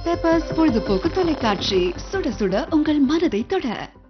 Peppers பொழுதுபோக்கு தொலைக்காட்சி சுட சுட உங்கள் மனதை தொட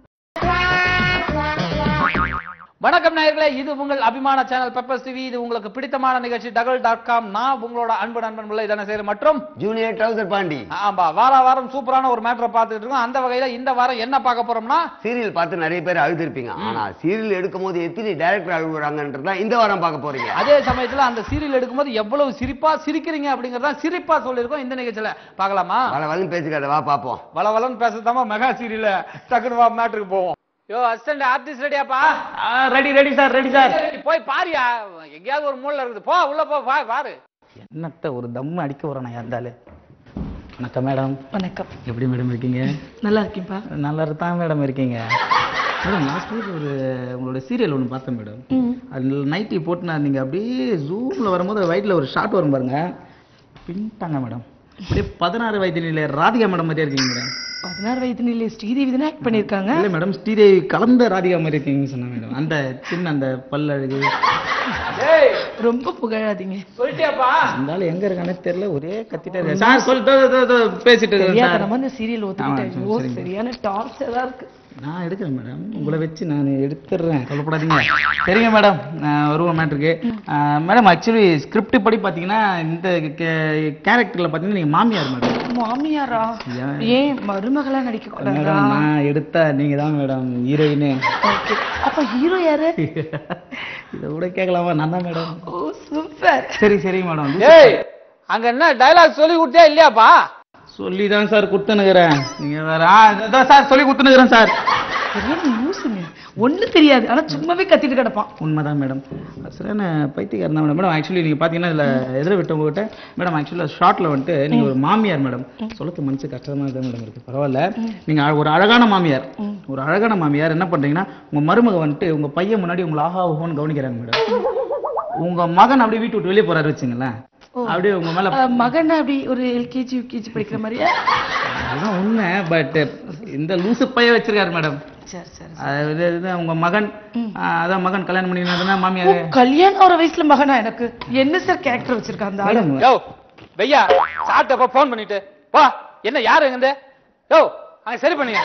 வணக்கம் நேயர்களே இது உங்கள் அபிமான சேனல் பெப்பர்ஸ் டிவி இது உங்களுக்கு பிடித்தமான நிகழ்ச்சி டகல் டாட் காம் நான் உங்களோட அன்பு நண்பன் பிள்ளை தனசேகர் மற்றும் ஜூனியர் ட்ரௌசர் பாண்டி ஆமா வார வாரம் சூப்பரான ஒரு மேட்டரை பார்த்துட்டு இருக்கோம் அந்த வகையில இந்த வாரம் என்ன பார்க்க போறோம்னா சீரியல் பார்த்து நிறைய பேர் அழுதுருப்பீங்க ஆனா சீரியல் எடுக்கும் போது எத்தனை டைரக்டர் அழுகுறாங்கன்றதா இந்த வாரம் பார்க்க போறீங்க அதே சமயத்துல அந்த சீரியல் எடுக்கும்போது எவ்வளவு சிரிப்பா சிரிக்கிறீங்க அப்படிங்கறத சிரிப்பா சொல்லியிருக்கோம் இந்த நிகழ்ச்சியில பார்க்கலாமா வள வளன்னு பேசிக்காத வா பாப்போம் வள வளன்னு பேசுறதாம மெகா சீரியல்ல டக்குனு வா மேட்டருக்கு போவோம் யோ அசிஸ்டன்ட் ஆர்டிஸ்ட் ரெடியாப்பா ready ready sir ready sir போய் பாரியா எங்கேயாவது ஒரு மூலைல இருக்குது போ உள்ள போ பா பாரு என்னத்த ஒரு தம்மு அடிக்க போறேன் இருந்தாலும் வணக்கம் மேடம் வணக்கம் எப்படி மேடம் இருக்கீங்க நல்லா இருக்கீங்களா நல்லா தான் மேடம் இருக்கீங்க மேடம் லாஸ்ட் வீக் ஒரு உங்களோட சீரியல் ஒன்று பார்த்தேன் மேடம் அது நைட்டி போட்டு நான் நீங்கள் அப்படியே ஜூமில் வரும்போது வயிற்றில் ஒரு ஷாட் வரும் பாருங்க பின்ட்டாங்க மேடம் அப்படியே பதினாறு வயது நிலைய ராதிகா மேடம் மாதிரியே இருக்கீங்க மேடம் பதினாறு வயது நிலை ஸ்ரீதேவி தானே ஆக்ட் பண்ணியிருக்காங்க இல்லை மேடம் ஸ்ரீதேவி கலந்த ராதிகா மாதிரி இருக்கீங்கன்னு சொன்னேன் மேடம் அந்த சின்ன அந்த பல்லழகு ஏய் ரொம்ப புகழாதீங்க சொல்லிட்டியாப்பா இருந்தாலும் எங்க இருக்கானே தெரியல ஒரே கத்திட்டே இருக்காரு. சார் சொல்லி தோ, தோ, தோ, பேசிட்டு இருக்கேன் சார். தெரியாதனமா இந்த சீரியல் ஆமா, ஒத்துக்கிட்டேன் சரி, ஐயோ சரிங்க. சரியான டார்ச்சரா இருக்கு நான் எடுக்கிறேன் மேடம் உங்களை வச்சு நான் எடுத்துடுறேன் கவலைப்படாதீங்க சரிங்க மேடம் வருவோம் மேட்ருக்கு மேடம் ஆக்சுவலி ஸ்கிரிப்ட் படி பார்த்தீங்கன்னா இந்த கேரக்டரில் பார்த்தீங்கன்னா நீங்கள் மாமியார் மேடம் மாமியாரா ஏன்? ஏன் மருமகளா நடிக்க கூடாதா மேடம் நான் எடுத்தா நீங்கள் தான் மேடம் ஹீரோயினு ஓகே அப்ப ஹீரோ யாரு இதை கூட கேட்கலாமா நான் தான் மேடம் ஓ சூப்பர் சரி சரிங்க மேடம் ஏய் அங்க என்ன டயலாக் சொல்லி கொடுத்தியா இல்லையாப்பா சொல்லி தான் சார் கொடுத்துனுக்குறேன் நீங்கள் வேற ஆ இதான் சார் சொல்லி கொடுத்துனுக்குறேன் சார் சரியான நியூஸுங்க ஒண்ணும் தெரியாது ஆனா சும்மாவே கத்திட்டு கிடப்பான் உண்மைதான் மேடம் சரியான பைத்தியக்காரன் தான் மேடம் மேடம் ஆக்சுவலி நீங்கள் பார்த்தீங்கன்னா இதில் எதிர விட்டவங்ககிட்ட மேடம் ஆக்சுவலாக ஷார்ட்டில் வந்துட்டு நீங்கள் ஒரு மாமியார் மேடம் சொல்லத்து மனசு கஷ்டமாக தான் மேடம் இருக்குது பரவாயில்ல நீங்கள் ஒரு அழகான மாமியார் ஒரு அழகான மாமியார் என்ன பண்ணுறீங்கன்னா உங்கள் மருமக வந்துட்டு உங்கள் பையன் முன்னாடி உங்களை ஆஹா ஓஹோன்னு கவனிக்கிறாங்க மேடம் உங்கள் மகன் அப்படியே வீட்டு விட்டு வெளியே போகிறாரு வச்சுங்களேன் அப்படியே உங்கள் மேலே அஹ், மகன் அப்படி ஒரு எல்கேஜி யூகேஜி படிக்கிற மாதிரியா அதுதான் உண்மை பட் இந்த லூசு பைய வச்சிருக்காரு மேடம் சரி சரி அது இது உங்க மகன் ஆ, அதான் மகன் கல்யாணம் பண்ணினா ஓ, மாமியார் கல்யாணம் ஒரு வயசுல மகனா எனக்கு என்ன சார் கேரக்டர் வச்சிருக்கான் அந்த ஆளு மேடம் யோ வெய்யா சாப்பிட்டப்ப ஃபோன் பண்ணிட்டு வா என்ன யாரு எங்க யோ அங்க சரி பண்ணுங்க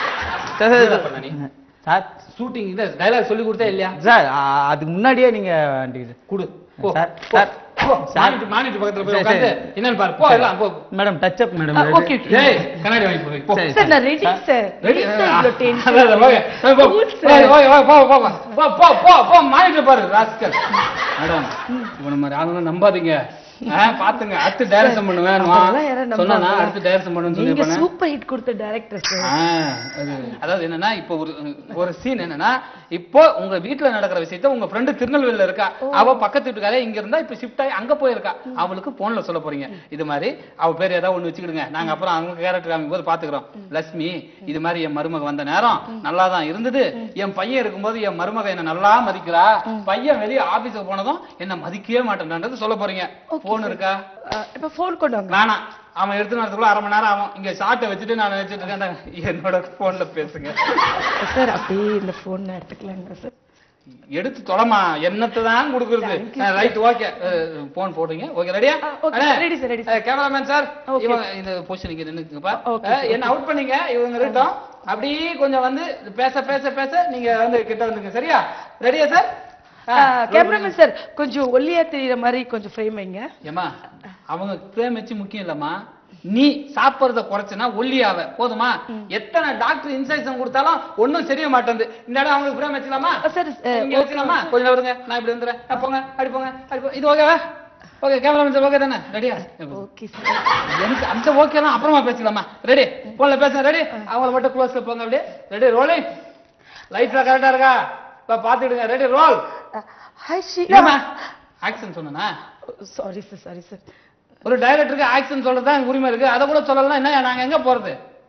என்னடா பண்ண நீ? சார் ஷூட்டிங் இந்த டயலாக் சொல்லி கொடுத்தா இல்லையா சார் ஆ, அதுக்கு முன்னாடியே நீங்க ஆண்டி- குடு போ சார், போ, சார், போ. சார். மானிட்டர் மானிட்டர் பக்கத்துல போய் சரி, உட்கார்ந்து சரி. என்னன்னு பாரு போ எல்லாம் போ மேடம் டச் அப் மேடம் ஆ, ஓகே ஓகே ஏய் கண்ணாடி வாங்கி போய் போ சரி. சார் நான் ரெடி சார் ரெடி சார் இவ்வளோ tension. அதான், அதான், ஓகே. ஏய், போ. Cool, sir. Okay, okay, okay, போ போ போ. போ போ போ போ மானிட்டர் பாரு ராஸ்கல் மேடம் இவன மாதிரி ஆளுங்க நம்பாதீங்க ஆ, பாத்துங்க அடுத்து டைரக்ஷன் பண்ணுவேன் அதெல்லாம் யாரும் சொன்னா நம்பாங்களா? அடுத்து டைரக்ஷன் பண்ணுன்னு நீங்க சொல்லி சூப்பர் ஹிட் கொடுத்த டைரக்டர் சார் ஆ, அது அதாவது என்னன்னா இப்போ ஒரு ஒரு சீன் என்னன்னா இப்போ உங்க வீட்ல நடக்கிற விஷயத்த உங்க ஃப்ரெண்டு திருநெல்வேலியில இருக்கா அவ பக்கத்து வீட்டுக்காரே இங்க இருந்தா இப்ப ஷிஃப்ட் ஆகி அங்க போயிருக்கா அவளுக்கு போன்ல சொல்ல போறீங்க இது மாதிரி அவ பேர் ஏதாவது ஒண்ணு வச்சுக்கிடுங்க நாங்க அப்புறம் அவங்க கேரக்டர் காமிக்கும் போது பாத்துக்கிறோம் லட்சுமி இது மாதிரி என் மருமக வந்த நேரம் நல்லா தான் இருந்தது என் பையன் இருக்கும்போது என் மருமக என்ன நல்லா மதிக்கிறா பையன் வெளியே ஆபீஸுக்கு போனதும் என்ன மதிக்கவே மாட்டேன்ன்றது சொல்ல போறீங்க போன் இருக்கா அஹ், இப்ப போன் கொண்டு வாங்க வேணாம் அவன் எடுத்து வரதுக்குள்ள அரை மணி நேரம் ஆகும் இங்க ஷார்ட்டை வச்சுட்டு நான் வச்சுட்டு இருக்கேன் என்னோட போன்ல பேசுங்க சார் அப்படியே இந்த போன் எடுத்துக்கலாங்க சார் எடுத்து தொடமா என்னத்தை தான் கொடுக்குறது ரைட் ஓகே போன் போடுங்க ஓகே ரெடியா ஆ, okay, ready sir, ready sir. Cameraman sir Okay. இவங்க இந்த பொசிஷனுக்கு நின்னுக்குங்கப்பா Okay, அஹ், என்ன அவுட் பண்ணீங்க இவங்க இருக்கட்டும் அப்படியே கொஞ்சம் வந்து பேச பேச பேச நீங்க வந்து கிட்ட வந்துங்க சரியா ரெடியா சார் கேமராமேன் சார் கொஞ்சம் ஒல்லியா தெரியற மாதிரி கொஞ்சம் ஃப்ரேம் வைங்க ஏமா அவங்க பிரேம் வச்சு முக்கியம் இல்லம்மா நீ சாப்பிடுறத குறைச்சனா ஒல்லியாவ போதுமா எத்தனை டாக்டர் இன்செக்ஷன் கொடுத்தாலும் ஒண்ணும் தெரிய மாட்டேங்குது இந்த இடம் அவங்களுக்கு பிரேம் வச்சுக்கலாமா அஹ், சார் அஹ், இங்க வச்சுக்கலாமா கொஞ்சம் வருங்க நான் இப்படி வந்துடுறேன் அஹ் போங்க அடி போங்க அடி போங்க இது ஓகேவா ஓகே கேமரா சார் ஓகே தானே ரெடியா ஓகே சார் எனக்கு அந்த ஓகே தான் அப்புறமா பேசிக்கலாமா ரெடி போன்ல பேசுங்க ரெடி அவங்கள மட்டும் க்ளோஸ்ல போங்க அப்படியே ரெடி ரோலிங் லைட்ல கரெக்டா இருக்கா இப்ப பாத்துக்கிடுங்க ரெடி ரோல் ஹாய் ஷீலா ஏமா ஆக்சன் சொன்னா சாரி சார் சாரி சார் ஒரு டைரக்டருக்கு ஆக்சன் சொல்றது தான் உரிமை இருக்கு அதை கூட சொல்லலாம் என்ன நாங்க எங்க போறது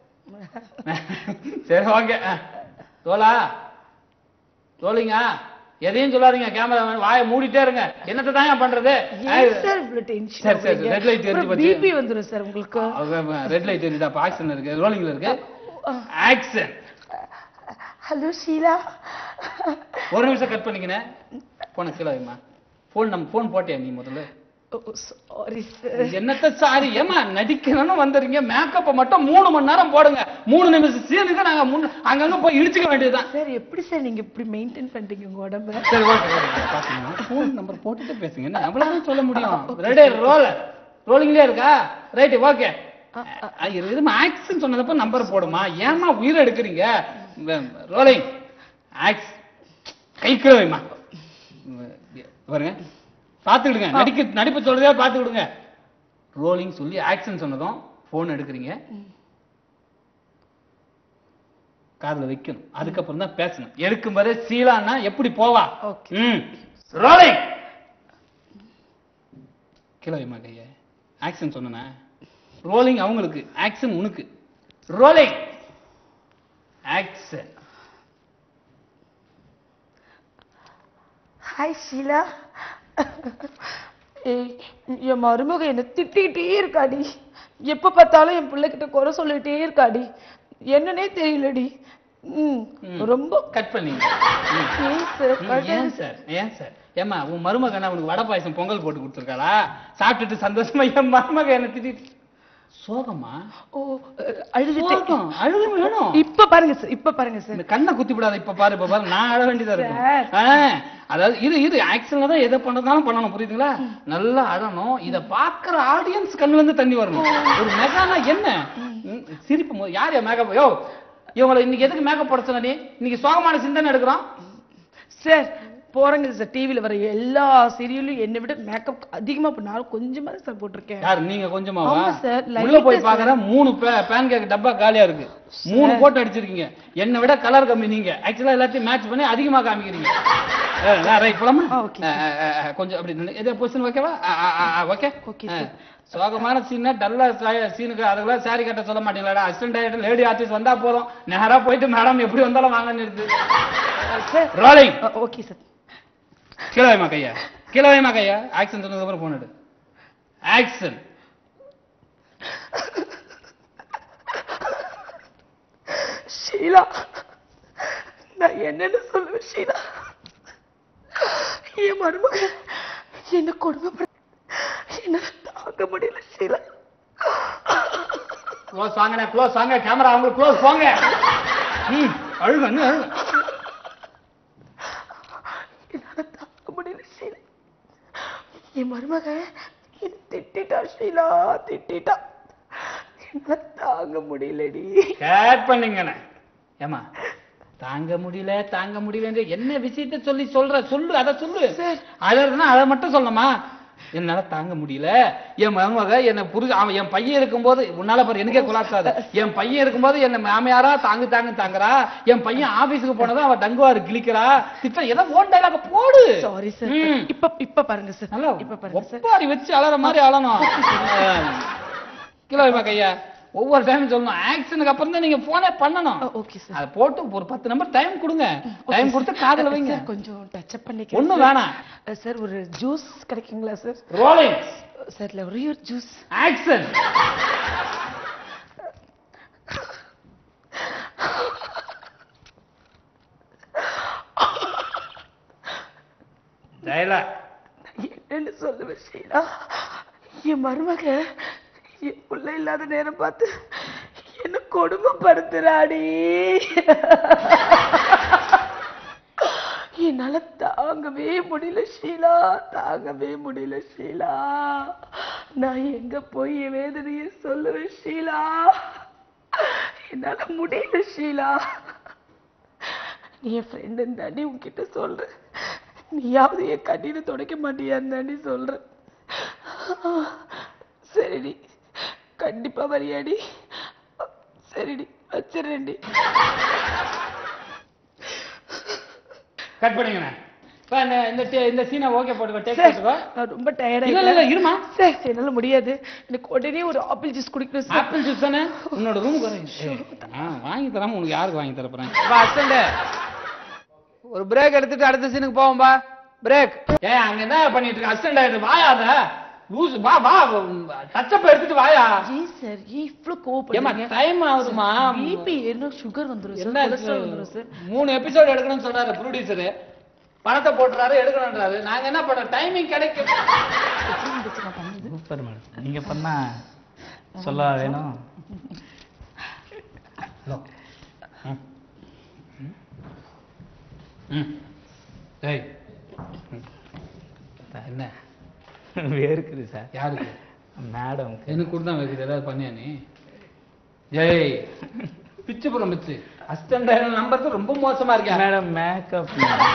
சரி ஓகே தோலா தோலிங்க எதையும் சொல்லாதீங்க கேமரா வாயை மூடிட்டே இருங்க என்னத்தை தான் பண்றது ஏன் சார் இவ்வளவு டென்ஷன் சரி, சரி, red light எரிஞ்சு போச்சு. பிபி வந்துரும் சார் உங்களுக்கு ரெட் லைட் எரியுதா அப்ப ஆக்சன் இருக்கு ரோலிங்ல இருக்கு ஆக்சன் ஹலோ ஷீலா ஒரு நிமிஷம் கட் பண்ணிக்கினேன் போன கீழே வைமா ஃபோன் நம்ம ஃபோன் போட்டியா நீ முதல்ல சாரி சார் என்னத்த சாரி ஏமா நடிக்கணும்னு வந்துறீங்க மேக்கப்பை மட்டும் மூணு மணி நேரம் போடுங்க மூணு நிமிஷம் சீனுக்கு நாங்க முன்ன அங்கங்க போய் இடிச்சுக்க வேண்டியதுதான் சார் எப்படி சார் நீங்க இப்படி மெயின்டைன் பண்றீங்க உங்க உடம்ப சரி ஓகே ஓகே ஃபோன் நம்பர் போட்டுட்டு பேசுங்க என்ன அவ்வளவுதான் சொல்ல முடியும் ரெடி ரோல் ரோலிங்லயே இருக்கா ரைட் ஓகே இது ஆக்சன் சொன்னதப்ப நம்பர் போடுமா ஏமா உயிரை எடுக்கிறீங்க ரோலிங் ஆக்ஸ் கை கீழே வைமா பாருங்க பாத்துக்கிடுங்க நடிக்க நடிப்பு சொல்றதே பாத்துக்கிடுங்க ரோலிங் சொல்லி ஆக்சன் சொன்னதும் போன் எடுக்கிறீங்க காதுல வைக்கணும் அதுக்கப்புறம் தான் பேசணும் எடுக்கும் வரை சீலான்னா எப்படி போவா Okay. ம் ரோலிங் கீழே வைமா கைய ஆக்சன் சொன்னனா ரோலிங் அவங்களுக்கு ஆக்சன் உனக்கு ரோலிங் ஆக்சன் ஹாய் ஷீலா ஏய் என் மருமக என்ன திட்டிகிட்டே இருக்காடி எப்ப பார்த்தாலும் என் பிள்ளைகிட்ட குறை சொல்லிட்டே இருக்காடி என்னன்னே தெரியலடி ம் ரொம்ப கட் பண்ணீங்க ஏன் சார் ம், ஏன் சார் ஏன் சார் ஏமா உன் மருமகனா உனக்கு வடை பாயசம் பொங்கல் போட்டு கொடுத்துருக்காளா சாப்பிட்டுட்டு சந்தோஷமா என் மருமக என்ன திட்டிட்டு சோகமா ஓ அழுதுட்டேன் சோகம் அழுக வேணும் இப்ப பாருங்க சார் இப்ப பாருங்க சார் இந்த கண்ணை குத்தி விடாத இப்ப பாரு இப்ப பாரு நான் அழ வேண்டியதா இருக்கும் ஆ, அதாவது இது இது ஆக்ஷன்ல தான் எதை பண்ணதாலும் பண்ணணும் புரியுதுங்களா நல்லா அழணும் இத பாக்குற ஆடியன்ஸ் கண்ணுல இருந்து தண்ணி வரணும் ஒரு மெகானா என்ன ம், சிரிப்பு மோ- யார் யா மேக்கப் யோ இவங்களை இன்னைக்கு எதுக்கு மேக்கப் போட சொன்ன நீ இன்னைக்கு சோகமான சிந்தனை எடுக்கிறோம் சார் போறங்க சார் டிவில வர எல்லா சீரியலும் என்னை விட மேக்கப் அதிகமா பண்ணாலும் கொஞ்சமா தான் சார் போட்டிருக்கேன் யார் நீங்க கொஞ்சமாவா ஆமா sir, light உள்ள போய் sir. பாக்குறேன் மூணு பேன் கேக் டப்பா காலியா இருக்கு மூணு போட்டோ அடிச்சிருக்கீங்க என்னை விட கலர் கம்மி நீங்க ஆக்சுவலா எல்லாத்தையும் மேட்ச் பண்ணி அதிகமா காமிக்கிறீங்க ரைட் போலாமா ஆ, okay, ஆ, ஆ, ஆ, கொஞ்சம் அப்படி நின்னு- எதை பொசிஷன் ஓகேவா ஓகே Okay, ஆ. sir. சோகமான சீனா டல்லா சீனுக்கு அதெல்லாம் சாரி கட்ட சொல்ல மாட்டீங்களாடா அசிஸ்டன்ட் டைரக்டர் லேடி ஆர்டிஸ்ட் வந்தா போதும் நேரா போயிட்டு மேடம் எப்படி வந்தாலும் வாங்கன்னு இருக்கு சார் ரோலிங் ஓகே சார் கீழே வைமா கையா கீழே வைமா கையா ஆக்சன் சொன்னதுக்கு அப்புறம் போன் எடு ஆக்சன் ஷீலா நான் என்னன்னு சொல்லுவேன் ஷீலா என் மருமக என்ன கொடுமைப்பட என்னால தாங்க முடியல ஷீலா க்ளோஸ் வாங்கண்ணே க்ளோஸ் வாங்க கேமரா அவங்க க்ளோஸ் போங்க ம் அழுக இன்னும் அழுக என்னால தாங்க முடியல ஷீலா என் மருமக என்ன திட்டிட்டா ஷீலா திட்டிட்டா என்னால தாங்க முடியலடி கேட் பண்ணீங்கண்ணே ஏமா தாங்க முடியல தாங்க முடியல என்ன விஷயத்த சொல்லி சொல்ற சொல்லு அத சொல்லு அழகுனா அதை மட்டும் சொல்லணுமா என்னால தாங்க முடியல என் மருமக என்ன புரிஞ்சு அவன் என் பையன் இருக்கும்போது உன்னால பாரு எனக்கே குலாசாது என் பையன் இருக்கும்போது என்ன மாமியாரா தாங்கு தாங்கு தாங்குறா என் பையன் ஆபீஸுக்கு போனதும் அவன் டங்குவாரு கிழிக்கிறா திட்ட ஏதோ ஓன் டைலாக போடு சாரி சார் ம். இப்ப இப்ப பாருங்க சார் நல்லா இப்ப பாருங்க சார் ஒப்பாரி வச்சு அலற மாதிரி அழணும் கிலோ கையா ஒவ்வொரு டைம் சொல்லணும் ஆக்ஷனுக்கு அப்புறம் தான் நீங்க போனே பண்ணணும் ஓகே சார் அதை போட்டு ஒரு பத்து நம்பர் டைம் கொடுங்க டைம் கொடுத்து காதுல வைங்க சார் கொஞ்சம் டச் அப் பண்ணிக்கிறேன் ஒண்ணும் சார். வேணாம் அஹ் சார் ஒரு ஜூஸ் கிடைக்குங்களா சார் ரோலிங் சார் இல்ல ஒரே ஒரு ஜூஸ் ஆக்ஷன் டயலாக் என்னன்னு சொல்லுவேன் ஷீலா என் மருமக என் புள்ள இல்லாத நேரம் பார்த்து என்ன கொடுமைப்படுத்துறாடி என்னால தாங்கவே முடியல ஷீலா தாங்கவே முடியல ஷீலா நான் எங்க போய் என் வேதனையை சொல்லுவேன் ஷீலா என்னால முடியல ஷீலா நீ என் ஃப்ரெண்டுன்னு தாண்டி உன்கிட்ட சொல்றேன் நீயாவது என் கண்ணீரை துடைக்க மாட்டியான்னு தாண்டி சொல்றேன் சரிடி கண்டிப்பா வரியாடி சரிடி வச்சிடறேன்டி கட் பண்ணுங்கண்ணே இப்ப இந்த இந்த ட- இந்த சீனை ஓகே போட்டுக்கோ டேக் சார் போட்டுக்கோ நான் ரொம்ப இல்ல இல்ல இல்ல டயர்டா இருமா சார் என்னால முடியாது எனக்கு உடனே ஒரு ஆப்பிள் ஜூஸ் குடிக்கணும் சார் ஆப்பிள் ஜூஸ் தானே உன்னோட ரூமுக்கு வரேன் ஆ வாங்கி தராம உனக்கு யாருக்கு வாங்கி தர போறேன் வா அசண்டே ஒரு பிரேக் எடுத்துட்டு அடுத்த சீனுக்கு போவோம்பா பிரேக் ஏ அங்க என்ன பண்ணிட்டு இருக்க அசிஸ்டன்ட் ஆயிட்டு வாயா அத லூஸ் வா வா டச்சப் எடுத்துட்டு வாயா ஏன் சார் ஏன் இவ்ளோ ஏமா கோவப்படுறீங்க டைம் ஆகுதுமா பிபி என்ன சுகர் வந்துரும் சார் என்ன கொலஸ்ட்ரால் வந்துரும் சார் மூணு எபிசோட் எடுக்கணும்னு சொல்றாரு ப்ரொடியூசர் பணத்தை போட்டுறாரு எடுக்கணும்ன்றாரு நாங்க என்ன பண்றோம் டைமிங் கிடைக்கும் பிரச்சனை வந்துச்சு, நான் நீங்க பண்ணா சொல்ல வேணும் ஹலோ ம் ம் ஏய் ம். என்ன வேர்க்குது சார் யாருக்கு மேடம் எனக்கு கூட தான் வைக்குது ஏதாவது பண்ணியா நீ ஏய் பிச்சு புறம் பிச்சு அசிஸ்டன்ட் நம்பர் ரொம்ப மோசமா இருக்கேன் மேடம் மேக்கப்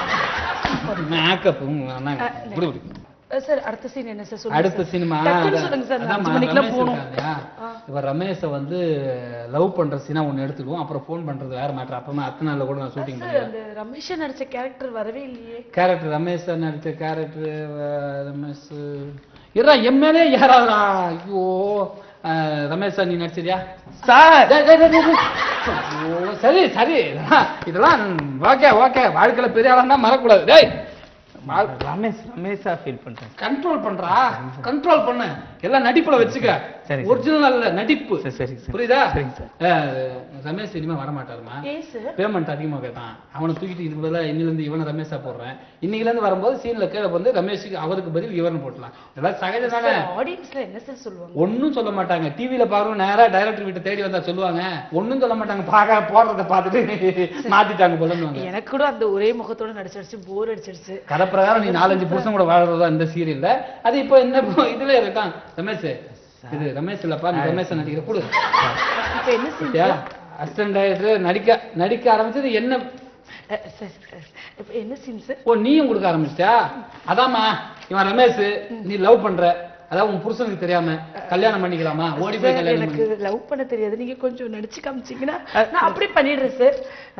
மேக்கப் இப்படி இப்படி சார் அடுத்த சீன் என்ன சார் சொல்லுங்க அடுத்த சார். சினிமா டக்குன்னு சொல்லுங்க சார் நான் அஞ்சு மணிக்கெல்லாம் போகணும் இவர் ரமேஷை வந்து லவ் பண்ற சீனா ஒண்ணு எடுத்துடுவோம் அப்புறம் ஃபோன் பண்றது வேற மேட்டர் அப்புறமா அத்தனை நாள்ல கூட நான் ஷூட்டிங் சார் அந்த ரமேஷா நடிச்ச கேரக்டர் வரவே இல்லையே கேரக்டர் ரமேஷ் சார் நடிச்ச கேரக்டர் ரமேஷ் இருடா என் மேலே யாராவதுடா ஐயோ அஹ், ரமேஷ் சார் நீ நடிச்சிருயா சார் டேய், டேய், டேய், டேய். ஐயோ, சரி சரி இதெல்லாம் இதெல்லாம் ஓகே ஓகே வாழ்க்கையில பெரிய ஆளா மறக்கூடாது டேய் ரமேஷ் ரமேஷா ஃபீல் பண்றேன் கண்ட்ரோல் பண்றா கண்ட்ரோல் பண்ணு எல்லாம் நடிப்புல வச்சுக்க சரி, சரி. ஒரிஜினல் அல்ல நடிப்பு சரி, சரி, சரி. புரியுதா சரிங்க சார். அஹ், ரமேஷ் இனிமே வர மாட்டாருமா ஏன் சார் பேமெண்ட் அதிகமா கேட்டான் அவனை தூக்கிட்டு இதுக்கு பதிலா இன்னில இருந்து இவனை ரமேஷா போடுறேன் இன்னைக்குல இருந்து வரும்போது சீன்ல கீழே வந்து ரமேஷுக்கு அவருக்கு பதில் இவன் போட்டலாம் இதெல்லாம் சகஜம் தானே ஆடியன்ஸ்ல என்ன சார் சொல்லுவாங்க ஒண்ணும் சொல்ல மாட்டாங்க டிவில பாருங்க நேரா டைரக்டர் வீட்டை தேடி வந்தா சொல்லுவாங்க ஒண்ணும் சொல்ல மாட்டாங்க பாக்க போடுறத பார்த்துட்டு மாத்திட்டாங்க போலன்னு எனக்கு கூட அந்த ஒரே முகத்தோட நடிச்சிருச்சு போர் அடிச்சிருச்சு கதை பிரகாரம் நீ நாலஞ்சு புருஷன் கூட வாழறதா இந்த சீரியல்ல அது இப்போ என்ன இப்போ இதுல இருக்கான் ரமேஷ் இது ரமேஷ் இல்லப்பா நீ ரமேஷ் நடிக்கிற கொடு இப்ப என்ன சீன் பாத்தியா அசிஸ்டன்ட் டைரக்டர் நடிக்க நடிக்க ஆரம்பிச்சது என்ன சார் இப்ப என்ன சீன் சார் ஓ நீயும் கொடுக்க ஆரம்பிச்சிட்டா அதாம்மா இவன் ரமேஷ் நீ லவ் பண்ற அதாவது உன் புருஷனுக்கு தெரியாம கல்யாணம் பண்ணிக்கலாமா ஓடி போய் சார் கல்யாணம் எனக்கு பண்ணி லவ் பண்ண தெரியாது நீங்க கொஞ்சம் நடிச்சு காமிச்சீங்கன்னா நான் அப்படி பண்ணிடுறேன் சார்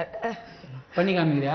பண்ணி காமிக்கிறியா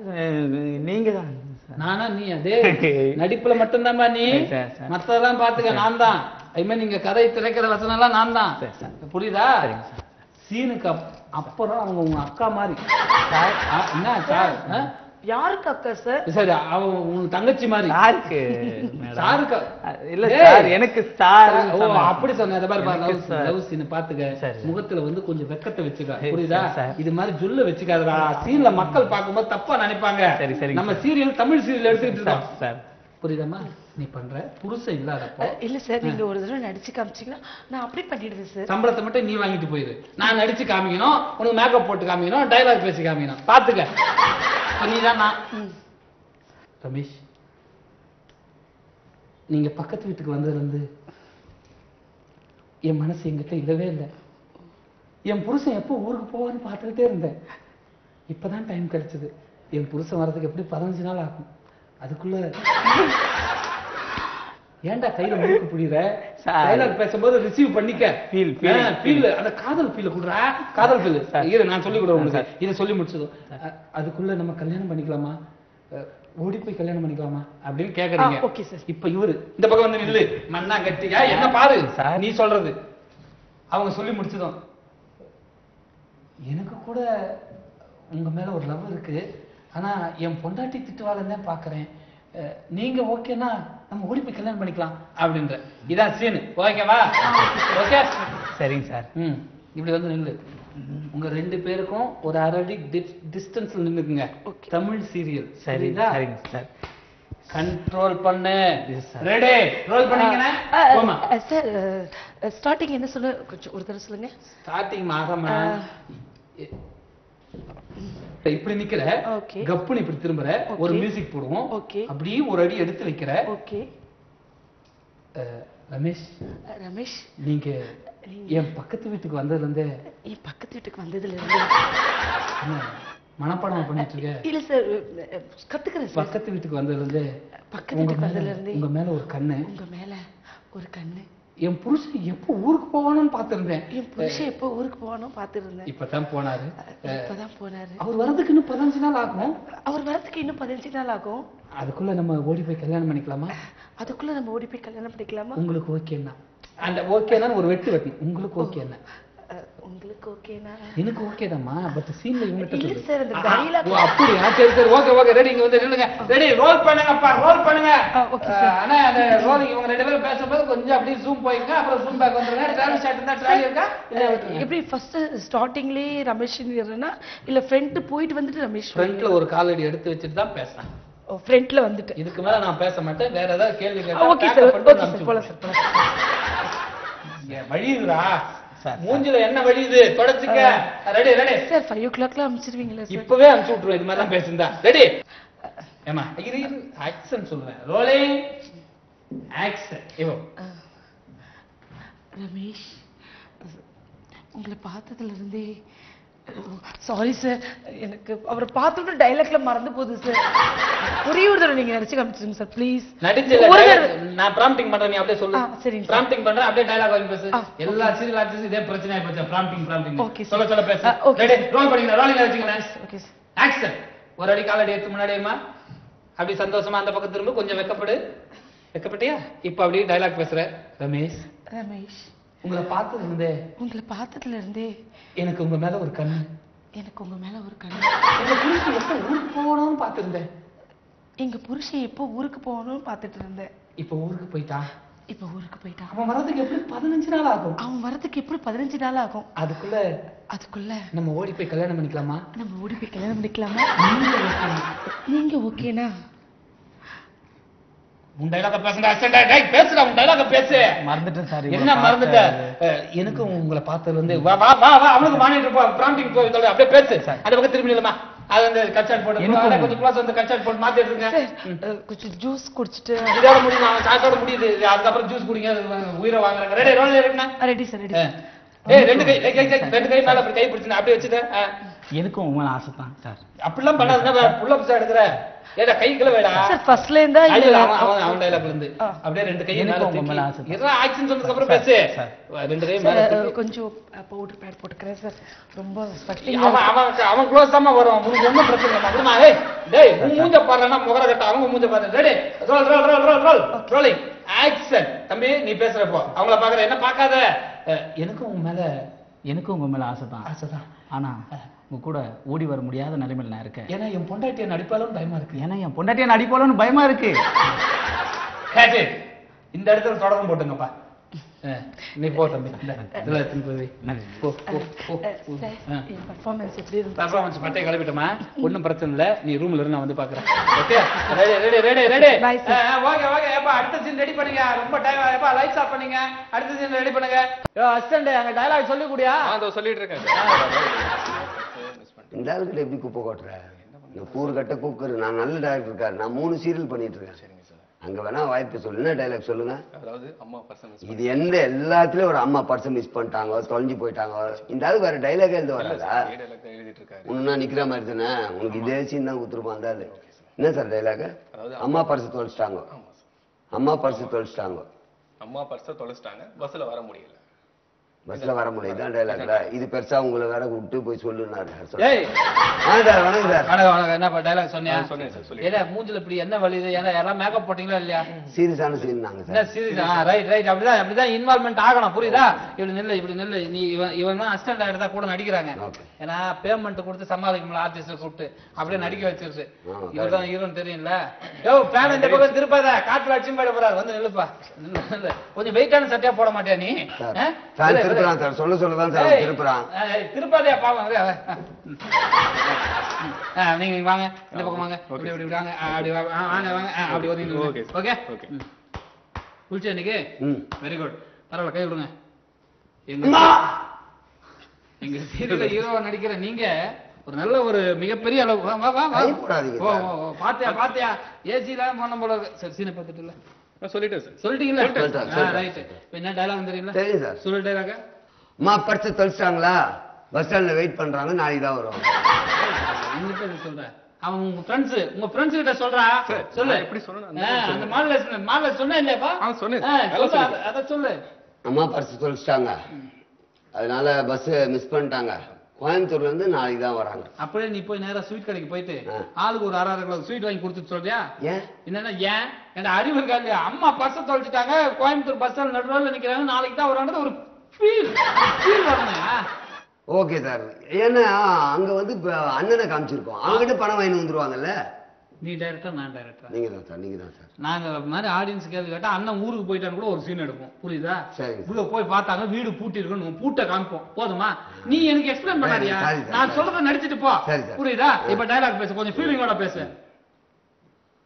நீங்க தான் நானா நீ அதே நடிப்புல மட்டும்தான்பா நீ சார், சார். மத்ததெல்லாம் பாத்துக்க நான் தான் ஐ மீன் நீங்க கதை திரைக்கிற வசனம் எல்லாம் நான் தான் சரி, சார். புரியுதா சரிங்க சார். சீனுக்கு அப்- அப்புறம் அவங்க உங்க அக்கா மாதிரி ஆ, என்ன சார் ஆ? யாருக்கு அக்கா சார் சரி அவ உங்க தங்கச்சி மாதிரி சாருக்கு மேடம் சாருக்கு இல்ல ஏய். சார் எனக்கு சார் ஓ அப்படி சொன்ன அதை பாரு எனக்கு லவ் சார். லவ் சீன் பாத்துக்க சரி. முகத்துல வந்து கொஞ்சம் வெக்கத்தை வச்சுக்க சரி, புரியுதா சரி, சார். இது மாதிரி ஜுல்ல வச்சுக்காதடா சீன்ல மக்கள் பார்க்கும்போது தப்பா நினைப்பாங்க சரி, சரிங்க நம்ம சீரியல் தமிழ் சீரியல் எடுத்துக்கிட்டு சார் இருக்கோம் சார் புரியுதாம்மா நீ பண்ற புருஷன் இல்லாதப்போ இல்ல சார் நீங்க ஒரு தடவை நடிச்சு காமிச்சீங்கன்னா நான் அப்படி பண்ணிடுறேன் சார் சம்பளத்தை மட்டும் நீ வாங்கிட்டு போயிரு நான் நடிச்சு காமிக்கணும் உனக்கு மேக்கப் போட்டு காமிக்கணும் டைலாக் பேசி காமிக்கணும் பாத்துக்க நீதான் நான் ரமேஷ் நீங்க பக்கத்து வீட்டுக்கு வந்ததுல இருந்து என் மனசு என்கிட்ட இல்லவே இல்லை என் புருஷன் எப்போ ஊருக்கு போவான்னு பார்த்துக்கிட்டே இருந்தேன் இப்பதான் டைம் கிடைச்சது என் புருஷன் வர்றதுக்கு எப்படி பதினஞ்சு நாள் ஆகும் அதுக்குள்ள ஏன்டா கையில முழுக்க புடிற சார். டைலாக் பேசும்போது ரிசீவ் பண்ணிக்க Feel, feel, ஃபீல் அந்த காதல் ஃபீல் குடுறா காதல் ஃபீல் இரு நான் சொல்லி கொடுறேன் உங்களுக்கு இதை சொல்லி முடிச்சதும் அ- அதுக்குள்ள நம்ம கல்யாணம் பண்ணிக்கலாமா அ, ஓடி போய் கல்யாணம் பண்ணிக்கலாமா அப்படின்னு கேக்குறீங்க ஆ, okay, sir. இப்ப இவரு இந்த பக்கம் வந்து நில்லு மண்ணா கட்டியா என்ன பாரு சார். நீ சொல்றது அவங்க சொல்லி முடிச்சதும் எனக்கு கூட உங்க மேல ஒரு லவ் இருக்கு ஆனா என் பொண்டாட்டி திட்டுவாளன்னு தான் பாக்குறேன் அஹ், நீங்க ஓகேனா நம்ம ஓடி போய் கல்யாணம் பண்ணிக்கலாம் அப்படின்ற இதான் சீனு ஓகேவா ஓகே சரிங்க சார் ம் இப்படி வந்து நில்லு உங்க ரெண்டு பேருக்கும் ஒரு அரை அடி டிஸ்டன்ஸ்ல நின்னுக்குங்க தமிழ் சீரியல் சரி சரிதா சரிங்க சார் கண்ட்ரோல் பண்ணு Yes, sir. ரெடி ரோல் பண்ணீங்கன்னா போமா சார் ஸ்டார்டிங் என்ன சொல்ல கொஞ்சம் ஒரு தடவை சொல்லுங்க ஸ்டார்டிங் மாகமா இப்படி நிக்கிற Okay. கப்புன்னு இப்படி திரும்புற ஒரு Okay. மியூசிக் போடுவோம் Okay. அப்படியே ஒரு அடி எடுத்து வைக்கிற ஓகே அஹ், ரமேஷ் ரமேஷ் நீங்க என் பக்கத்து வீட்டுக்கு வந்ததுல இருந்தே என் பக்கத்து வீட்டுக்கு வந்ததுல இருந்து என்ன மனப்பாடம் பண்ணிட்டு இருக்க இல்ல சார் கத்துக்கிறேன் சார் பக்கத்து வீட்டுக்கு வந்ததுல இருந்தே பக்கத்து உங்க வீட்டுக்கு மேல வந்ததுல இருந்தே உங்க மேல ஒரு கண்ணு உங்க மேல ஒரு கண்ணு என் புருஷன் எப்போ ஊருக்கு போவானோன்னு பார்த்திருந்தேன் என் புருஷன் எப்போ ஊருக்கு போவானோ பார்த்துருந்தேன் இப்பதான் போனாரு இப்பதான் போனாரு அவர் வர்றதுக்கு இன்னும் பதினஞ்சு நாள் ஆகும் அவர் வரதுக்கு இன்னும் பதினஞ்சு நாள் ஆகும் அதுக்குள்ள நம்ம ஓடி போய் கல்யாணம் பண்ணிக்கலாமா அதுக்குள்ள நம்ம ஓடி போய் கல்யாணம் பண்ணிக்கலாமா உங்களுக்கு ஓகேன்னா அந்த ஓகேனா ஒரு வெட்டு வெட்டணும் உங்களுக்கு ஓகேன்னா அஹ், உங்களுக்கு ஓகேனா எனக்கு ஓகேதாம்மா பட் சீன்ல இவங்கிட்ட இல்ல சொல்லு. சார், அந்த ஆ, dialogue- ஓ, அப்படியா சரி சரி ஓகே ஓகே ரெடி இங்க வந்து நில்லுங்க ரெடி ரோல் பண்ணுங்கப்பா ரோல் பண்ணுங்க ஆ, okay, ஆ, ஆனா அந்த ரோல் இவங்க ரெண்டு பேரும் பேசும்போது கொஞ்சம் அப்படியே ஜூம் போயிங்க அப்புறம் ஜூம் பேக் வந்துருங்க டிராவல் ஷாட் இருந்தா டிராவல் இருக்கா இல்ல விட்டுருங்க எப்படி ஃபர்ஸ்ட் ஸ்டார்டிங்லயே ரமேஷ் இல்ல ஃப்ரண்ட் போயிட்டு வந்துட்டு ரமேஷ் ஃப்ரண்ட்ல ஒரு காலடி எடுத்து வச்சுட்டு தான் பேசுறேன் ஃப்ரண்ட்ல வந்துட்டு இதுக்கு மேல நான் பேச மாட்டேன் வேற ஏதாவது கேள்வி கேட்டா ஓகே pack சார் up பண்ணிட்டு ஓகே அனுப்பிச்சு சார் போலாம் சார் போலாம் இங்க வழியுதுடா சார். மூஞ்சில என்ன வழியுது தொடச்சுக்க ரெடி ரெடி சார் ஃபைவ் ஓ கிளாக்ல அனுப்பிச்சிருவீங்களா சார் இப்பவே அனுப்பிச்சு விட்டுருவேன் இது மாதிரி தான் பேசுந்தா ரெடி ஏமா இரு இரு ஆக்சன் சொல்றேன் ரோலிங் ஆக்சன் இவோ ரமேஷ் உங்களை பார்த்ததுல இருந்தே சாரி சார் எனக்கு அவரை பார்த்தோன்னு டைலாக்ல மறந்து போகுது சார் ஒரே ஒரு தடவை நீங்க நினைச்சு காமிச்சிருங்க சார் ப்ளீஸ் நடிச்சல ஒரு dialogue- நான் ப்ராம்ப்டிங் பண்றேன் நீ அப்படியே சொல்லு ஆ, சரிங்க சார். ப்ராம்ப்டிங் பண்றேன் அப்படியே டயலாக் வாங்கி பேசு ஆ, எல்லா சீரியல் ஆர்டிஸ்ட் இதே பிரச்சனை ஆயிப்போச்சு ப்ராம்ப்டிங் ப்ராம்ப்டிங் Okay, sir. சொல்ல சொல்ல பேசு ஆ, okay, ரெடி ரோல் பண்ணிங்க ரோலிங் வச்சுங்களேன் ஓகே சார் ஆக்சன் ஒரு அடி கால் அடி எடுத்து முன்னாடியேமா அப்படி சந்தோஷமா அந்த பக்கம் திரும்ப கொஞ்சம் வெக்கப்படு வெக்கப்பட்டியா இப்போ அப்படியே டயலாக் பேசுற ரமேஷ் ரமேஷ் உங்களை பார்த்தது இருந்தே உங்களை பார்த்ததுல இருந்தே எனக்கு உங்க மேல ஒரு கண்ணு எனக்கு உங்க மேல ஒரு கண்ணு உங்க புருஷன் எப்ப ஊருக்கு போகணும்னு பார்த்திருந்தேன் எங்க புருஷன் எப்போ ஊருக்கு போகணும்னு பார்த்துட்டு இருந்தேன் இப்போ ஊருக்கு போயிட்டான் இப்போ ஊருக்கு போயிட்டான் அவன் வரதுக்கு எப்படி பதினஞ்சு நாள் ஆகும் அவன் வரதுக்கு எப்படி பதினஞ்சு நாள் ஆகும் அதுக்குள்ள அதுக்குள்ள நம்ம ஓடி போய் கல்யாணம் பண்ணிக்கலாமா நம்ம ஓடி போய் கல்யாணம் பண்ணிக்கலாமா நீங்க ஓகேனா உன் டைலாக பேசுடா அசண்டா டேய் பேசுடா உன் டைலாக பேசு மறந்துட்டேன் சார் என்ன மறந்துட்ட அஹ், எனக்கும் உங்களை பார்த்ததுல இருந்து வா வா வா வா அவனுக்கு மானிட்டர் போ ப்ராம்ப்டிங் போய் சொல்லு அப்படியே பேசு அந்த பக்கம் திரும்பி நில்லுமா அது அந்த கச்சாட் போட்டு எனக்கும் வாடா, கொஞ்சம் க்ளோஸ் வந்து கச்சாட் போட்டு மாத்தி எடுத்துங்க அஹ், கொஞ்சம் ஜூஸ் குடிச்சிட்டு இதோட முடியும் அவன் சாக்கோட முடியுது அதுக்கப்புறம் ஜூஸ் குடிங்க அது உயிரை வாங்குறாங்க ரெடி ரோல் இருக்குண்ணா ரெடி சார் ரெடி ஏய் ரெண்டு கை கை, கை கை, ரெண்டு கை மேல அப்படி கை பிடிச்சு அப்படியே வச்சுட்டு அஹ். எனக்கும் உங்க மேல ஆசை தான் சார் அப்படிலாம் பண்ணாதுன்னா புல்லப்ஸ் எடுக்கிற ஏடா கைக்குள்ள வேடா சார் ஃபர்ஸ்ட்ல இருந்தா இல்ல, இல்ல இல்ல, அவன் அவன் அவன் dialogue இருந்து ஆ. அப்படியே ரெண்டு கையை எனக்கும் மேல உங்க மேல ஆசை தூக்கி தான். இதெல்லாம் ஆக்ஷன் சொன்னதுக்கு அப்புறம் பேசு சார். ரெண்டு கையும் சார் மேல அஹ், தூக்கி கொஞ்சம் பவுடர் பேட் போட்டுக்கிறேன் சார் ரொம்ப அவன் ஸ்வெட்டிங் அவன் அவன் க்ளோஸ் தான் வரும் உனக்கு ஒண்ணும் பிரச்சனை இல்லை அப்படிமா ஏய் டேய் உன் மூஞ்ச பாருன்னா முகர கட்ட அவங்க மூஞ்ச பாரு ready roll roll roll roll roll rolling action தம்பி நீ பேசுறப்போ அவங்கள பாக்குற என்ன பார்க்காத அஹ், எனக்கும் உன் மேல எனக்கும் உங்க மேல ஆசை தான் ஆசைதான் ஆனா உங்க கூட ஓடி வர முடியாத நிலைமையில நான் இருக்கேன் ஏன்னா என் பொண்டாட்டிய நடிப்பாலும் பயமா இருக்கு ஏன்னா என் பொண்டாட்டியை நடிப்போலன்னு பயமா இருக்கு கேட்டு இந்த இடத்துல தொடர்பு போட்டுங்கப்பா அஹ், நீ போ தம்பி இந்த இதுல எடுத்துன்னு போய் வை. நன்றி. போ போ போ போ. சார் அஹ். என் பர்ஃபார்மன்ஸ் எப்படி இருந்து பர்ஃபார்மன்ஸ் பட்டையை கிளப்பிட்டோமா ஒன்றும் பிரச்சனை இல்லை நீ ரூம்ல இருந்து நான் வந்து பார்க்குறேன் okay ready ready ready ready Bye, sir. Okay okay ஏப்பா அடுத்த சீன் ரெடி பண்ணுங்க ரொம்ப டைம் ஏப்பா லைட்ஸ் ஆஃப் பண்ணுங்க அடுத்த சீன் ரெடி பண்ணுங்க யோ அசிஸ்டன்ட் அங்க டயலாக் சொல்லி கூடியா அதோ சொல்லிட்டு இருக்கேன் இந்த ஆளுக்கிட்ட எப்படி குப்பை கொட்டுற இந்த கூறு கட்ட குக்கர் நான் நல்ல டேரக்டர் இருக்காரு நான் மூணு சீரியல் பண்ணிட்டு இருக்கேன் அங்க வேணா வாய்ப்பு சொல்லு என்ன டைலாக் சொல்லுங்க அதாவது அம்மா பர்சன் இது எந்த எல்லாத்துலயும் ஒரு அம்மா பர்சன் மிஸ் பண்ணிட்டாங்க தொலைஞ்சு போயிட்டாங்க இந்த ஆளு வேற டைலாக் எழுத வராதா எழுதிட்டு இருக்காரு உன்னா நிக்கிற மாதிரி தானே உனக்கு இதே சீன் தான் கொடுத்துருப்பான் அந்த ஆளு என்ன சார் டைலாக் அம்மா பர்ஸ் தொலைச்சிட்டாங்க அம்மா பர்ஸ் தொலைச்சிட்டாங்க அம்மா பர்ஸை தொலைச்சிட்டாங்க பஸ்ல வர முடியல பஸ்ல வர முடியாது இதான் டைலாக்ல இது பெருசா உங்களை வேற விட்டு போய் சொல்லுனாரு சார் ஏய் வணக்கம் சார் வணக்கம் சார் வணக்கம் வணக்கம் என்னப்பா டயலாக் சொன்னியா சொன்னேன் சார் சொல்லி ஏடா மூஞ்சில இப்படி என்ன வலிது ஏன்னா எல்லாம் மேக்கப் போட்டீங்களா இல்லையா சீரியஸான சீன் நாங்க என்ன சார் சீரியஸ் ஆ ரைட் ரைட் அப்படிதான் அப்படிதான் இன்வால்மெண்ட் ஆகணும் புரியுதா இப்படி நில்லு இப்படி நில்லு நீ இவன் இவன் தான் அசிஸ்டன்ட் ஆகிட்டு கூட நடிக்கிறாங்க Okay. ஏன்னா பேமெண்ட் கொடுத்து சமாளிக்கணும் ஆர்டிஸ்ட் கூப்பிட்டு அப்படியே நடிக்க வச்சிருச்சு ஆ, இவர் தான் ஹீரோன்னு தெரியும்ல யோ பேன் இந்த பக்கம் திருப்பாத காத்துல அடிச்சும் போயிட போறாரு வந்து நில்லுப்பா நில்லு, நில்லு. கொஞ்சம் வெயிட்டான சட்டையா போட மாட்டியா நீ சார் ஆ? சார் விடு, விடு. திருப்புறான் சார் சொல்ல சொல்ல தான் சார் ஏய், திருப்புறான் ஆ, ஏய், திருப்பாதையா பாவம் விடு, அவன். ஆ, நீங்க இங்க வாங்க இந்த பக்கம் வாங்க இப்படி இப்படி வாங்க ஆ, அப்படி வாங்க ஆ, வாங்க வாங்க ஆ, அப்படி ஒதுங்கி Okay, sir. Okay Okay. குளிச்சா இன்னைக்கு ம் வெரி குட் பரவாயில்ல கை விடுங்க எங்க அம்மா! எங்க சீரியல்ல ஹீரோவா நடிக்கிற நீங்க ஒரு நல்ல ஒரு மிகப்பெரிய அளவு வா, வா, வா, வா. கை போடாதீங்க ஓ சார். ஓ, ஓ, பாத்தியா பாத்தியா ஏசில போன போல இருக்கு. சரி சீனை பார்த்துட்டு இல்ல நான் சொல்லிட்டேன் சார் சொல்லிட்டீங்களா சொல்லிட்டேன், சொல்லிட்டேன். ரைட் என்ன டயலாக் தெரியல தெரியும் சார் சொல்லு டயலாக அம்மா பர்ஸ் தொலைச்சிட்டாங்களா பஸ் ஸ்டாண்ட்ல வெயிட் பண்றாங்க நாளைக்கு தான் வரும் எங்கிட்ட இது சொல்றேன் அவன் உங்க ஃப்ரெண்ட்ஸ் உங்க ஃப்ரெண்ட்ஸ் கிட்ட சொல்றா சார், சொல்லு நான் எப்படி சொன்னேனோ அந்த ஆ, மாதிரி அந்த மாடல மாடல சொன்னேன் இல்லையாப்பா ஆ, சொன்னேன். ஆ, நல்லா சொல்லு, சொன்னீங்க. அத- அத சொல்லு அம்மா பர்ஸ் தொலைச்சிட்டாங்க அதனால பஸ் மிஸ் பண்ணிட்டாங்க கோயம்புத்தூர்ல இருந்து நாளைக்கு தான் வராங்க அப்படியே நீ போய் நேரா ஸ்வீட் கடைக்கு போயிட்டு ஆ. ஆளுக்கு ஒரு அரை அரை கிலோ ஸ்வீட் வாங்கி கொடுத்துட்டு சொல்றியா ஏன் என்னன்னா ஏன் என்ன அறிவு இருக்கா இல்லையா அம்மா பஸ்ஸை தொலைச்சிட்டாங்க கோயம்புத்தூர் பஸ் ஸ்டாண்ட் நடுவில் நிக்கிறாங்க நாளைக்கு தான் வரான்றது ஒரு ஃபீல் ஃபீல் வரணும்யா ஓகே சார் ஏன்னா அங்க வந்து இப்ப அண்ணனை காமிச்சிருக்கோம் அவங்ககிட்ட பணம் வாங்கிட்டு வந்துருவாங்கல்ல நீ டைரக்டர் நான் டைரக்டர் நீங்க தான் சார் நீங்க தான் சார் நாங்க அது மாதிரி ஆடியன்ஸ் கேள்வி கேட்டா அண்ணன் ஊருக்கு போயிட்டான்னு கூட ஒரு சீன் எடுப்போம் புரியுதா சரிங்க. உள்ள போய் பார்த்தாங்க வீடு பூட்டி இருக்குன்னு பூட்டை காமிப்போம் போதுமா நீ எனக்கு எக்ஸ்பிளைன் பண்ணாதியா சரி, சரி, நான் சரி. சொல்றத நடிச்சிட்டு போ சரி, சரி. புரியுதா இப்ப டயலாக் பேசு கொஞ்சம் ஃபீலிங்கோட பேசு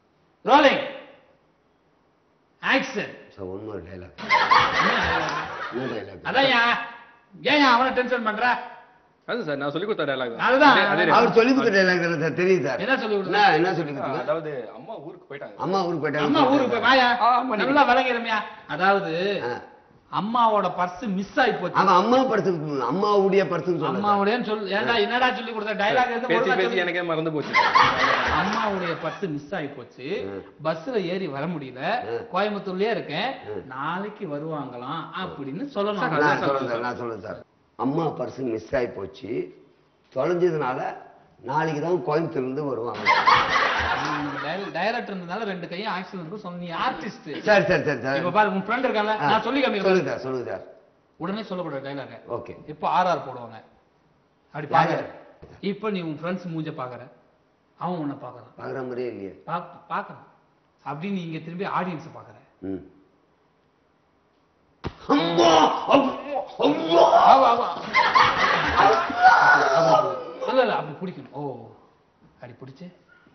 ரோலிங் ஆக்சன் சார் ஒன்னும் டைலாக் என்ன டைலாக் அதான் ஏன் அவனை டென்ஷன் பண்ற அது சார் நான் சொல்லி கொடுத்த டைலாக் அதுதான். அவர் சொல்லி கொடுத்த டைலாக் தானே சார் தெரியுது சார் என்ன சொல்லி கொடுத்த? என்ன என்ன சொல்லி கொடுத்தீங்க அதாவது அம்மா ஊருக்கு போயிட்டாங்க அம்மா ஊருக்கு போயிட்டாங்க அம்மா ஊருக்கு போய் வாயா நல்லா விளங்கிறமியா அதாவது ஆ. அம்மாவோட பர்ஸ் மிஸ் ஆகி போச்சு அவன் அம்மா பர்சு அம்மாவுடைய பர்சுன்னு சொல்ல அம்மாவுடையன்னு சொல்லு ஏன்டா என்னடா சொல்லி கொடுத்த டைலாக் எது பேசி ஒழுங்கா பேசி சொல்லு. எனக்கே மறந்து போச்சு அம்மாவுடைய பர்ஸ் மிஸ் ஆகி போச்சு ம். பஸ்ல ஏறி வர முடியல ம். கோயம்புத்தூர்லயே இருக்கேன் ம். நாளைக்கு வருவாங்களாம் அப்படின்னு சொல்லணும் நான் சொல்றேன் சார் நான் சொல்றேன் சார் அம்மா பர்சு மிஸ் ஆகி போச்சு தொலைஞ்சதுனால நாளைக்கு தான் கோயம்புத்தூர்ல இருந்து வருவாங்க டைரக்டர் இருந்ததால ரெண்டு கையும் ஆக்சிடென்ட் இருக்கும் சொன்ன நீ ஆர்டிஸ்ட் சரி சரி சரி சார் இப்ப பாரு உன் ஃப்ரெண்ட் இருக்கான்ல ஆ. நான் சொல்லி காமிக்கிறேன் சொல்லுங்க சார் சொல்லுங்க சார் உடனே சொல்லக்கூடாது டைலாக ஓகே இப்போ ஆர்ஆர் போடுவாங்க அப்படி யாரு? பாக்குற இப்போ நீ உன் ஃப்ரெண்ட்ஸ் மூஞ்ச பாக்குற அவன் உன்னை பாக்குறான் பாக்குற மாதிரியே இல்லையே பாக் பாக்குறான் அப்படின்னு நீ இங்க திரும்பி ஆடியன்ஸ் பாக்குற ம் அம்மா அம்மா அம்மா ஆவா, ஆவா. இல்ல இல்ல அப்படி பிடிக்கணும் ஓ அப்படி பிடிச்சு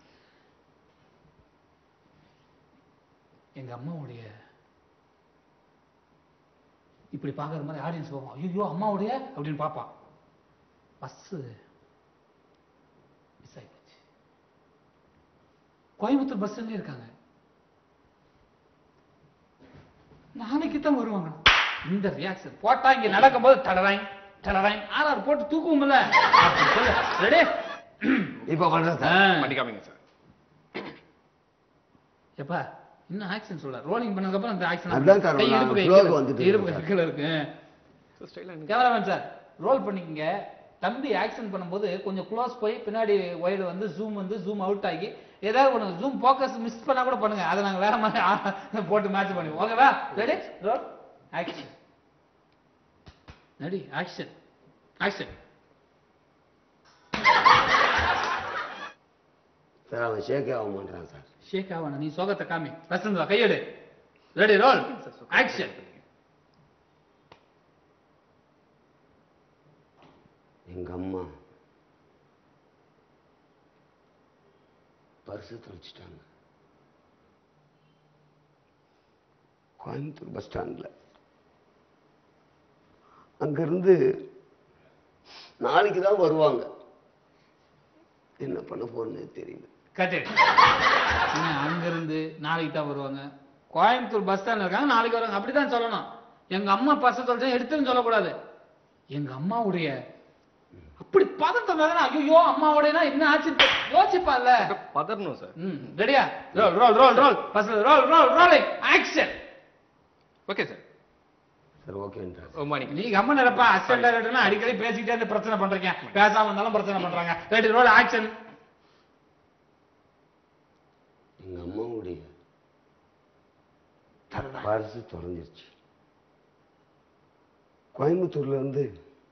எங்க அம்மாவுடைய இப்படி பாக்குற மாதிரி ஆடியன்ஸ் போவோம் ஐயோ அம்மாவுடைய அப்படின்னு பார்ப்பான் பஸ் மிஸ் ஆகி போச்சு கோயம்புத்தூர் பஸ்ஸுங்க இருக்காங்க நாளைக்கு தான் வருவாங்க இந்த ரியாக்ஷன் போட்டா இங்க நடக்கும்போது தடவாய் தடவாய் ஆறாறு போட்டு தூக்குவோம்ல அப்படி சொல்லு ரெடி இப்ப பண்றேன் சார் பண்ணி காமிங்க சார் எப்பா இன்னும் ஆக்ஷன் சொல்ல ரோலிங் பண்ணதுக்கு அப்புறம் அந்த ஆக்ஷன் அதான் சார் நான் flow க்கு வந்துட்டு இருப்பு இருக்கேன் கீழே இருக்கு ஸ்டைலா கேமராமேன் சார் ரோல் பண்ணிக்கங்க தம்பி ஆக்ஷன் பண்ணும்போது கொஞ்சம் க்ளோஸ் போய் பின்னாடி ஒய்டு வந்து ஜூம் வந்து ஜூம் அவுட் ஆகி ஏதாவது பண்ணுங்க ஜூம் ஃபோக்கஸ் மிஸ் பண்ணா கூட பண்ணுங்க அதை நாங்க வேற மாதிரி ஆ- போட்டு மேட்ச் பண்ணுவோம் ஓகேவா ready roll action ready action action sir அவன் ஷேக்கே ஆக மாட்டான் சார் ஷேக் ஆவான நீ சோகத்தை காமி பிரசந்தா கையெடு ரெடி ரோல் ஆக்ஷன் எங்க அம்மா பர்ஸு தொலைச்சிட்டாங்க கோயம்புத்தூர் பஸ் ஸ்டாண்ட்ல அங்கிருந்து நாளைக்கு தான் வருவாங்க என்ன பண்ண போறேன்னு தெரியல கட்டு அங்க இருந்து நாளைக்கு தான் வருவாங்க கோயம்புத்தூர் பஸ் ஸ்டாண்ட்ல இருக்காங்க நாளைக்கு வருவாங்க அப்படிதான் சொல்லணும் எங்க அம்மா பஸ் சொல்றேன் எடுத்துன்னு சொல்லக்கூடாது எங்க அம்மாவுடைய அப்படி பதட்டம் வேற ஐயோ அம்மாவுடையனா என்ன ஆச்சு யோசிப்பால பதறணும் சார் ம் ரெடியா ரோல் ரோல் ரோல் ரோல் பஸ் roll roll rolling action okay sir சரி ஓகேன்றார் ரொம்ப மணி நீ கம்மன் இருப்பா அசிஸ்டன்ட் டைரக்டர்னா அடிக்கடி பேசிக்கிட்டே இருந்து பிரச்சனை பண்றீங்க பேசாம இருந்தாலும் பிரச்சனை பண்றாங்க ரெடி ரோல் ஆக்ஷன் எங்க அம்மாவுடைய பர்ஸு தொலைஞ்சிருச்சு கோயம்புத்தூர்ல இருந்து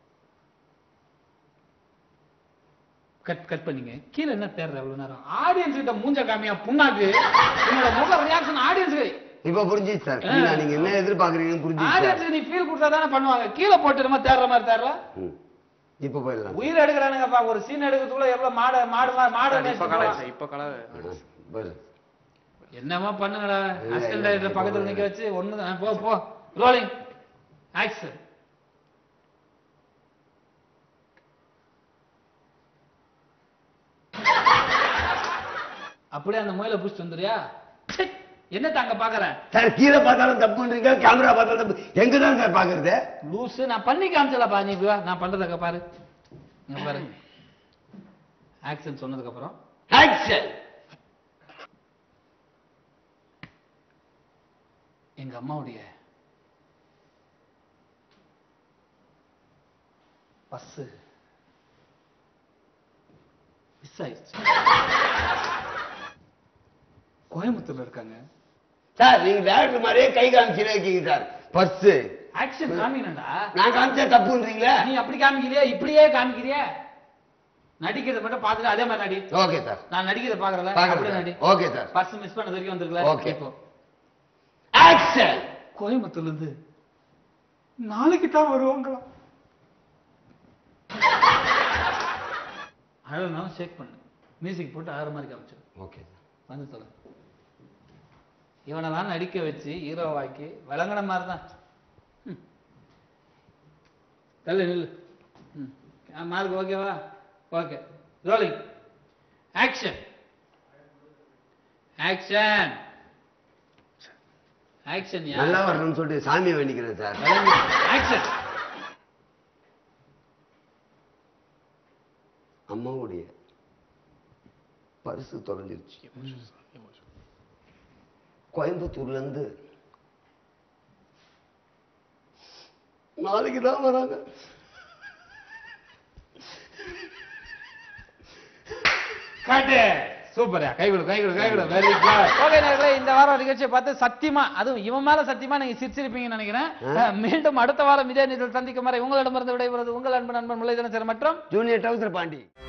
கட் கட் பண்ணீங்க கீழே என்ன தேடுற எவ்வளவு நேரம் ஆடியன்ஸ் கிட்ட மூஞ்ச காமியா புண்ணாக்கு உன்னோட முக ரியாக்ஷன் ஆடியன்ஸ் இப்ப புரிஞ்சிச்சு சார் கீழே நீங்க என்ன எதிர்பார்க்கறீங்கன்னு புரிஞ்சிச்சு சார் ஆடியன்ஸ் நீ ஃபீல் கொடுத்தா தானே பண்ணுவாங்க கீழே போட்டு நம்ம தேடுற மாதிரி தேடுற ம். இப்ப போயிடலாம் உயிர் எடுக்கிறானுங்கப்பா ஒரு சீன் எடுக்கிறதுக்குள்ள எவ்வளவு மாடு மாடு மா- மாடு இப்ப மேய்ச்சிட்டு கலர் போலாம். சார் இப்ப கலர் ஆ, பாரு. என்னமா பண்ணுங்கடா இல்ல, அசிஸ்டன்ட் இல்ல, டைரக்டர் பக்கத்துல இல்ல. நிக்க வச்சு ஒண்ணு ஆ, போ போ ரோலிங் ஆக்ஷன் அப்படியே அந்த முயலை புடிச்சிட்டு வந்துறியா ச்சே, என்ன தாங்க பாக்குறேன் சார் கீழே பார்த்தாலும் தப்புன்றீங்க கேமரா பார்த்தாலும் தப்பு எங்க தான் சார் பாக்குறது லூசு நான் பண்ணி காமிச்சலப்பா நீ வா, நான் பண்றதுக்கு பாரு இங்க பாரு ஆக்ஷன் சொன்னதுக்கு அப்புறம் ஆக்ஷன் எங்க அம்மாவுடைய பஸ் மிஸ் ஆயிடுச்சு கோயம்புத்தூர்ல இருக்காங்க சார் நீங்க டேரக்டர் மாதிரியே கை காமிச்சுட்டே இருக்கீங்க சார் பர்ஸ் ஆக்ஷன் காமிக்கணும்டா நான் காமிச்சா தப்புன்றீங்களா நீ அப்படி காமிக்கிறியா இப்படியே காமிக்கிறியா நடிக்கிறத மட்டும் பார்த்துட்டு அதே மாதிரி நடி ஓகே சார் நான் நடிக்கிறத பாக்குறல அப்படியே பாக்குறேன் நடி ஓகே சார் பஸ் மிஸ் பண்ணது வரைக்கும் வந்திருக்கல Okay. இப்போ ஆக்ஷன் கோயம்புத்தூர்ல இருந்து நாளைக்கு தான் வருவாங்களாம் அழகுனாலும் ஷேக் பண்ணு மியூசிக் போட்டு ஆறு மாதிரி காமிச்சிடும் ஓகே வந்து சொல்ல இவனெல்லாம் நடிக்க வச்சு ஹீரோவாக்கி விளங்குன மாதிரி தான் தள்ளு நில்லு ம் மார்க் ஓகேவா okay rolling action action action நல்லா வரணும்னு சொல்லிட்டு சாமியை வேண்டிக்கிறேன் சார் ஆக்ஷன் அம்மாவுடைய பரிசு தொலைஞ்சிருச்சு கோயம்புத்தூர்ல இருந்து நாளைக்கு தான் வராங்க காட்டு சூப்பரா கை கொடு கை கொடு கை கொடு வெரி குட் ஓகே நேர்களே இந்த வாரம் நிகழ்ச்சியை பார்த்து சத்தியமா அதுவும் இவன் மேல சத்தியமா நீங்க சிரிச்சிருப்பீங்கன்னு நினைக்கிறேன் அஹ், மீண்டும் அடுத்த வாரம் இதே நிகழ்ச்சியில் சந்திக்கும் வரை உங்களிடமிருந்து விடைபெறுவது உங்கள் அன்பு நண்பன் முல்லைதன சார் மற்றும் ஜூனியர் டவுசர் பாண்டி